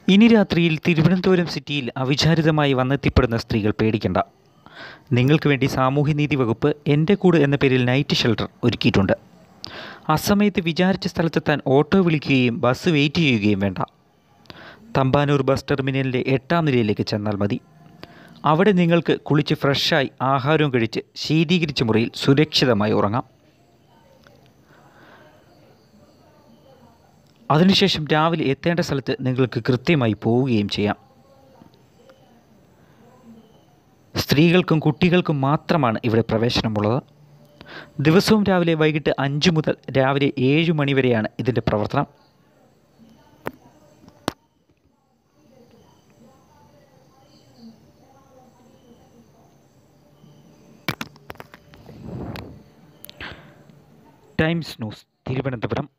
ഇനി രാത്രിയിൽ തിരുവനന്തപുരം സിറ്റിയിൽ അവിചാരിതമായി വന്നെത്തിപ്പെടുന്ന സ്ത്രീകൾ പേടിക്കണ്ട നിങ്ങൾക്ക് വേണ്ടി സാമൂഹ്യനീതി വകുപ്പ് എൻ്റെ കൂട് എന്ന പേരിൽ നൈറ്റ് ഷെൽട്ടർ ഒരുക്കിയിട്ടുണ്ട് അസമയത്ത് വിചാരിച്ച സ്ഥലത്തെത്താൻ ഓട്ടോ വിളിക്കുകയും ബസ് വെയിറ്റ് ചെയ്യുകയും വേണ്ട തമ്പാനൂർ ബസ് ടെർമിനലിൻ്റെ എട്ടാം നിലയിലേക്ക് ചെന്നാൽ മതി അവിടെ നിങ്ങൾക്ക് കുളിച്ച് ഫ്രഷായി ആഹാരവും കഴിച്ച് ശീതീകരിച്ച മുറിയിൽ സുരക്ഷിതമായി ഉറങ്ങാം അതിനുശേഷം രാവിലെ എത്തേണ്ട സ്ഥലത്ത് നിങ്ങൾക്ക് കൃത്യമായി പോവുകയും ചെയ്യാം സ്ത്രീകൾക്കും കുട്ടികൾക്കും മാത്രമാണ് ഇവിടെ പ്രവേശനമുള്ളത് ദിവസവും രാവിലെ വൈകിട്ട് അഞ്ച് മുതൽ രാവിലെ ഏഴ് മണി വരെയാണ് ഇതിൻ്റെ പ്രവർത്തനം ടൈംസ് ന്യൂസ് തിരുവനന്തപുരം